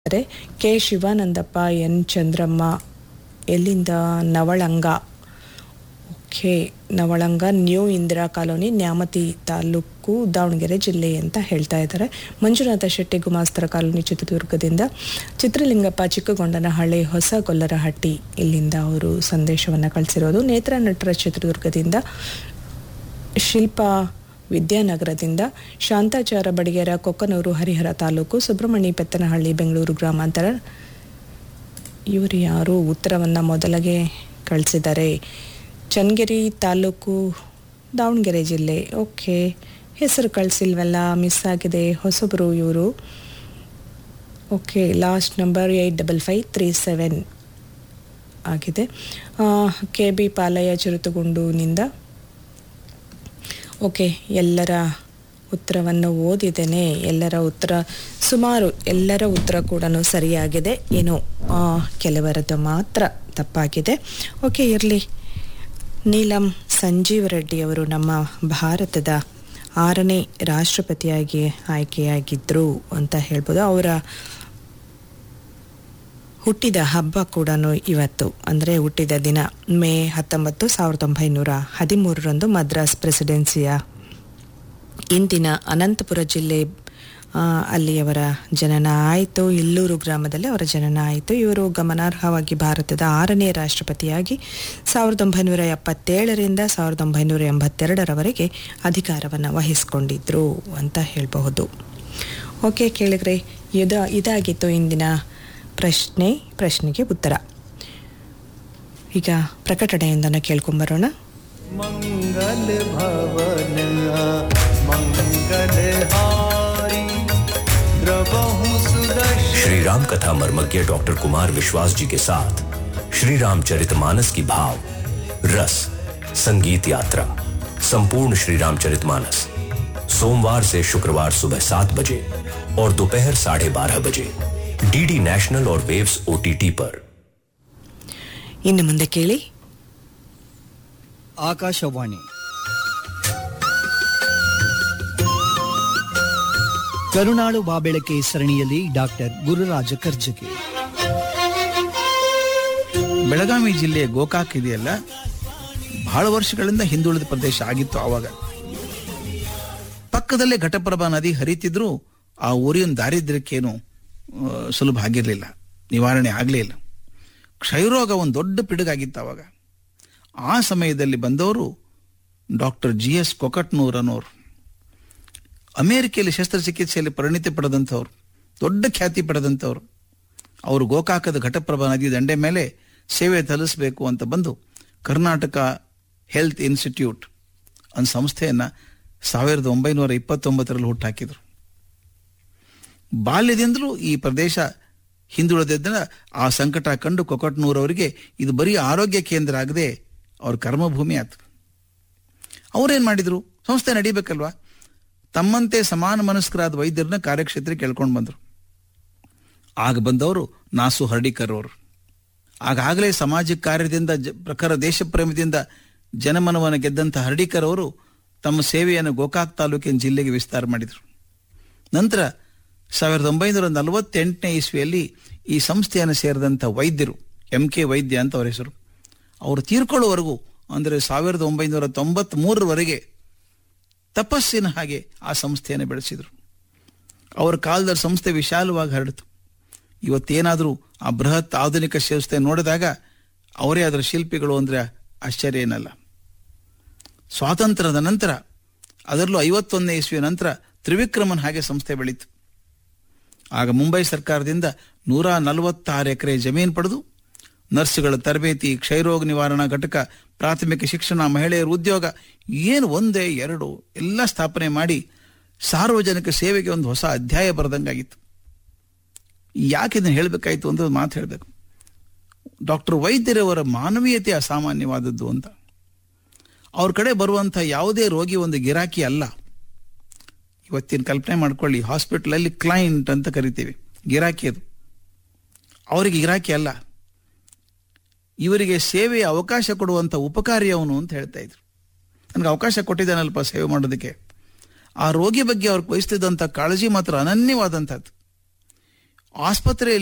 ಇದ್ದಾರೆ K Shivanandappa N Chandramma ಎಲ್ಲಿಂದ Navalanga okay Navalanga new Indira colony Nyamati taluk Davangere ಜಿಲ್ಲೆ ಅಂತ ಹೇಳ್ತಾ ಇದ್ದಾರೆ ಮಂಜುನಾಥ ಶೆಟ್ಟಿ ಗುಮಾಸ್ತರ ಕಾಲೋನಿ ಚಿತ್ರದುರ್ಗದಿಂದ ಚಿತ್ರಲಿಂಗಪ್ಪ ಚಿಕ್ಕಗೊಂಡನಹಳ್ಳಿ ಹೊಸ ಗೊಲ್ಲರಹಟ್ಟಿ ಇಲ್ಲಿಂದ ಅವರು ಸಂದೇಶವನ್ನು ಕಳಿಸಿರೋದು ನೇತ್ರ ನಟರ ಚಿತ್ರದುರ್ಗದಿಂದ ಶಿಲ್ಪಾ ವಿದ್ಯಾನಗರದಿಂದ ಶಾಂತಾಚಾರ ಬಡಿಗೆರ ಕೊಕ್ಕನೂರು ಹರಿಹರ ತಾಲೂಕು ಸುಬ್ರಹ್ಮಣ್ಯ ಪೆತ್ತನಹಳ್ಳಿ ಬೆಂಗಳೂರು ಗ್ರಾಮಾಂತರ ಇವರು ಯಾರು ಉತ್ತರವನ್ನು ಮೊದಲಿಗೆ ಕಳಿಸಿದ್ದಾರೆ ಚನ್ನಗಿರಿ ತಾಲೂಕು ದಾವಣಗೆರೆ ಜಿಲ್ಲೆ ಓಕೆ ಹೆಸರು ಕಳಿಸಿಲ್ವಲ್ಲ ಮಿಸ್ ಆಗಿದೆ ಹೊಸಬರು ಇವರು okay last number eight double five three seven ಆಗಿದೆ ಕೆ ಬಿ ಪಾಲಯ್ಯ ಚಿರುತುಗುಂಡುನಿಂದ ಓಕೆ ಎಲ್ಲರ ಉತ್ತರವನ್ನು ಓದಿದ್ದೇನೆ ಎಲ್ಲರ ಉತ್ತರ ಸುಮಾರು ಎಲ್ಲರ ಉತ್ತರ ಕೂಡ ಸರಿಯಾಗಿದೆ ಏನೋ ಆ, ಕೆಲವರದ್ದು ಮಾತ್ರ ತಪ್ಪಾಗಿದೆ ಓಕೆ ಇರಲಿ ನೀಲಂ ಸಂಜೀವ್ ರೆಡ್ಡಿ ಅವರು ನಮ್ಮ ಭಾರತದ ಆರನೇ ರಾಷ್ಟ್ರಪತಿಯಾಗಿ ಆಯ್ಕೆಯಾಗಿದ್ದರು ಅಂತ ಹೇಳ್ಬೋದು ಅವರ ಹುಟ್ಟಿದ ಹಬ್ಬ ಕೂಡ ಇವತ್ತು ಅಂದರೆ ಹುಟ್ಟಿದ ದಿನ ಮೇ ಹತ್ತೊಂಬತ್ತು ಸಾವಿರದ ಒಂಬೈನೂರ ಹದಿಮೂರರಂದು ಮದ್ರಾಸ್ ಪ್ರೆಸಿಡೆನ್ಸಿಯ ಇಂದಿನ ಅನಂತಪುರ ಜಿಲ್ಲೆ ಆ, ಅಲ್ಲಿ ಅವರ ಜನನ ಆಯಿತು ಇಲ್ಲೂರು ಗ್ರಾಮದಲ್ಲಿ ಅವರ ಜನನ ಆಯಿತು ಇವರು ಗಮನಾರ್ಹವಾಗಿ ಭಾರತದ ಆರನೇ ರಾಷ್ಟ್ರಪತಿಯಾಗಿ ಸಾವಿರದ ಒಂಬೈನೂರ ಎಪ್ಪತ್ತೇಳರಿಂದ ಸಾವಿರದ ಒಂಬೈನೂರ ಎಂಬತ್ತೆರಡರವರೆಗೆ ಅಧಿಕಾರವನ್ನು ವಹಿಸಿಕೊಂಡಿದ್ರು ಅಂತ ಹೇಳಬಹುದು ಓಕೆ ಕೇಳಿದ್ರೆ ಇದ ಇದಾಗಿತ್ತು ಇಂದಿನ ಪ್ರಶ್ನೆ ಪ್ರಶ್ನೆಗೆ ಉತ್ತರ ಈಗ ಪ್ರಕಟಣೆಯೊಂದನ್ನು ಕೇಳ್ಕೊಂಬರೋಣ मंगल भवन मंगल हारी द्रवहु सुदर्शन श्री राम कथा मर्मज्ञ डॉक्टर कुमार विश्वास जी के साथ श्री रामचरितमानस की भाव रस संगीत यात्रा संपूर्ण श्री रामचरितमानस सोमवार से शुक्रवार सुबह सात बजे और दोपहर साढ़े बारह बजे डीडी नेशनल और वेव्स ओटीटी पर ಇನ್ನು ಮುಂದೆ ಕೇಳಿ ಆಕಾಶವಾಣಿ ಕರುಣಾಳು ಬಾಬೆಳಕೆ ಸರಣಿಯಲ್ಲಿ ಡಾಕ್ಟರ್ ಗುರುರಾಜ ಕರ್ಜಗಿ ಬೆಳಗಾವಿ ಜಿಲ್ಲೆಯ ಗೋಕಾಕ್ ಇದೆಯಲ್ಲ ಬಹಳ ವರ್ಷಗಳಿಂದ ಹಿಂದುಳಿದ ಪ್ರದೇಶ ಆಗಿತ್ತು ಆವಾಗ ಪಕ್ಕದಲ್ಲೇ ಘಟಪ್ರಭಾ ನದಿ ಹರಿತಿದ್ರು ಆ ಊರಿನ ದಾರಿದ್ರ್ಯಕ್ಕೇನು ಆ, ಸುಲಭ ಆಗಿರಲಿಲ್ಲ ನಿವಾರಣೆ ಆಗಲಿಲ್ಲ ಕ್ಷಯರೋಗ ಒಂದು ದೊಡ್ಡ ಪಿಡುಗಾಗಿತ್ತು ಆವಾಗ ಆ ಸಮಯದಲ್ಲಿ ಬಂದವರು ಡಾಕ್ಟರ್ ಜಿ ಎಸ್ ಕೊಕಟ್ನೂರ್ ಅನ್ನೋರು ಅಮೆರಿಕೆಯಲ್ಲಿ ಶಸ್ತ್ರಚಿಕಿತ್ಸೆಯಲ್ಲಿ ಪರಿಣಿತಿ ಪಡೆದಂಥವ್ರು ದೊಡ್ಡ ಖ್ಯಾತಿ ಪಡೆದಂಥವ್ರು ಅವರು ಗೋಕಾಕದ ಘಟಪ್ರಭಾ ನದಿ ದಂಡೆ ಮೇಲೆ ಸೇವೆ ಸಲ್ಲಿಸಬೇಕು ಅಂತ ಬಂದು ಕರ್ನಾಟಕ ಹೆಲ್ತ್ ಇನ್ಸ್ಟಿಟ್ಯೂಟ್ ಅನ್ನೋ ಸಂಸ್ಥೆಯನ್ನು ಸಾವಿರದ ಒಂಬೈನೂರ ಇಪ್ಪತ್ತೊಂಬತ್ತರಲ್ಲಿ ಹುಟ್ಟಾಕಿದರು ಬಾಲ್ಯದಿಂದಲೂ ಈ ಪ್ರದೇಶ ಹಿಂದುಳಿದಿದ್ದ ಆ ಸಂಕಟ ಕಂಡು ಕೊಕಟ್ನೂರವರಿಗೆ ಇದು ಬರೀ ಆರೋಗ್ಯ ಕೇಂದ್ರ ಆಗದೆ ಅವ್ರ ಕರ್ಮಭೂಮಿ ಆಯ್ತು ಅವ್ರೇನ್ ಮಾಡಿದ್ರು ಸಂಸ್ಥೆ ನಡಿಬೇಕಲ್ವಾ ತಮ್ಮಂತೆ ಸಮಾನ ಮನಸ್ಕರಾದ ವೈದ್ಯರನ್ನ ಕಾರ್ಯಕ್ಷೇತ್ರಕ್ಕೆ ಕೇಳ್ಕೊಂಡು ಬಂದರು ಆಗ ಬಂದವರು ನಾಸು ಹರ್ಡಿಕರ್ ಅವರು ಆಗಾಗಲೇ ಸಾಮಾಜಿಕ ಕಾರ್ಯದಿಂದ ಜ- ಪ್ರಖರ ದೇಶ ಪ್ರೇಮದಿಂದ ಜನಮನವನ್ನು ಗೆದ್ದಂಥ ಹರ್ಡಿಕರ್ ಅವರು ತಮ್ಮ ಸೇವೆಯನ್ನು ಗೋಕಾಕ್ ತಾಲೂಕಿನ ಜಿಲ್ಲೆಗೆ ವಿಸ್ತಾರ ಮಾಡಿದರು ನಂತರ ಸಾವಿರದ ಒಂಬೈನೂರ ನಲವತ್ತೆಂಟನೇ ಇಸ್ವಿಯಲ್ಲಿ ಈ ಸಂಸ್ಥೆಯನ್ನು ಸೇರಿದಂಥ ವೈದ್ಯರು ಎಂ ಕೆ ವೈದ್ಯ ಅಂತ ಅವರ ಹೆಸರು ಅವರು ತೀರ್ಕೊಳ್ಳುವವರೆಗೂ ಅಂದರೆ ಸಾವಿರದ ಒಂಬೈನೂರ ತೊಂಬತ್ತ್ ಮೂರರವರೆಗೆ ತಪಸ್ಸಿನ ಹಾಗೆ ಆ ಸಂಸ್ಥೆಯನ್ನು ಬೆಳೆಸಿದರು ಅವರ ಕಾಲದಲ್ಲಿ ಸಂಸ್ಥೆ ವಿಶಾಲವಾಗಿ ಹರಡಿತು ಇವತ್ತೇನಾದರೂ ಆ ಬೃಹತ್ ಆಧುನಿಕ ಸಂಸ್ಥೆ ನೋಡಿದಾಗ ಅವರೇ ಅದರ ಶಿಲ್ಪಿಗಳು ಅಂದರೆ ಆಶ್ಚರ್ಯ ಏನಲ್ಲ ಸ್ವಾತಂತ್ರ್ಯದ ನಂತರ ಅದರಲ್ಲೂ ಐವತ್ತೊಂದನೇ ಇಸ್ವಿಯ ನಂತರ ತ್ರಿವಿಕ್ರಮನ್ ಹಾಗೆ ಸಂಸ್ಥೆ ಬೆಳೀತು ಆಗ ಮುಂಬೈ ಸರ್ಕಾರದಿಂದ ನೂರ ನಲವತ್ತಾರು ಎಕರೆ ಜಮೀನು ಪಡೆದು ನರ್ಸ್ಗಳ ತರಬೇತಿ ಕ್ಷಯರೋಗ ನಿವಾರಣಾ ಘಟಕ ಪ್ರಾಥಮಿಕ ಶಿಕ್ಷಣ ಮಹಿಳೆಯರ ಉದ್ಯೋಗ ಏನು ಒಂದೇ ಎರಡು ಎಲ್ಲ ಸ್ಥಾಪನೆ ಮಾಡಿ ಸಾರ್ವಜನಿಕ ಸೇವೆಗೆ ಒಂದು ಹೊಸ ಅಧ್ಯಾಯ ಬರೆದಂಗಾಗಿತ್ತು ಯಾಕೆ ಇದನ್ನು ಹೇಳಬೇಕಾಯ್ತು ಅಂತ ಒಂದು ಮಾತು ಹೇಳಬೇಕು ಡಾಕ್ಟರ್ ವೈದ್ಯರವರ ಮಾನವೀಯತೆ ಅಸಾಮಾನ್ಯವಾದದ್ದು ಅಂತ ಅವ್ರ ಕಡೆ ಬರುವಂಥ ಯಾವುದೇ ರೋಗಿ ಒಂದು ಗಿರಾಕಿ ಅಲ್ಲ ಇವತ್ತಿನ ಕಲ್ಪನೆ ಮಾಡ್ಕೊಳ್ಳಿ ಹಾಸ್ಪಿಟಲಲ್ಲಿ ಕ್ಲೈಂಟ್ ಅಂತ ಕರಿತೀವಿ ಗಿರಾಕಿ ಅದು ಅವರಿಗೆ ಗಿರಾಕಿ ಅಲ್ಲ ಇವರಿಗೆ ಸೇವೆಯ ಅವಕಾಶ ಕೊಡುವಂಥ ಉಪಕಾರಿ ಅವನು ಅಂತ ಹೇಳ್ತಾ ಇದ್ರು ನನಗೆ ಅವಕಾಶ ಕೊಟ್ಟಿದ್ದಾನಲ್ಪ ಸೇವೆ ಮಾಡೋದಕ್ಕೆ ಆ ರೋಗಿ ಬಗ್ಗೆ ಅವ್ರಿಗೆ ವಹಿಸ್ತಿದ್ದಂಥ ಕಾಳಜಿ ಮಾತ್ರ ಅನನ್ಯವಾದಂಥದ್ದು ಆಸ್ಪತ್ರೆಯಲ್ಲಿ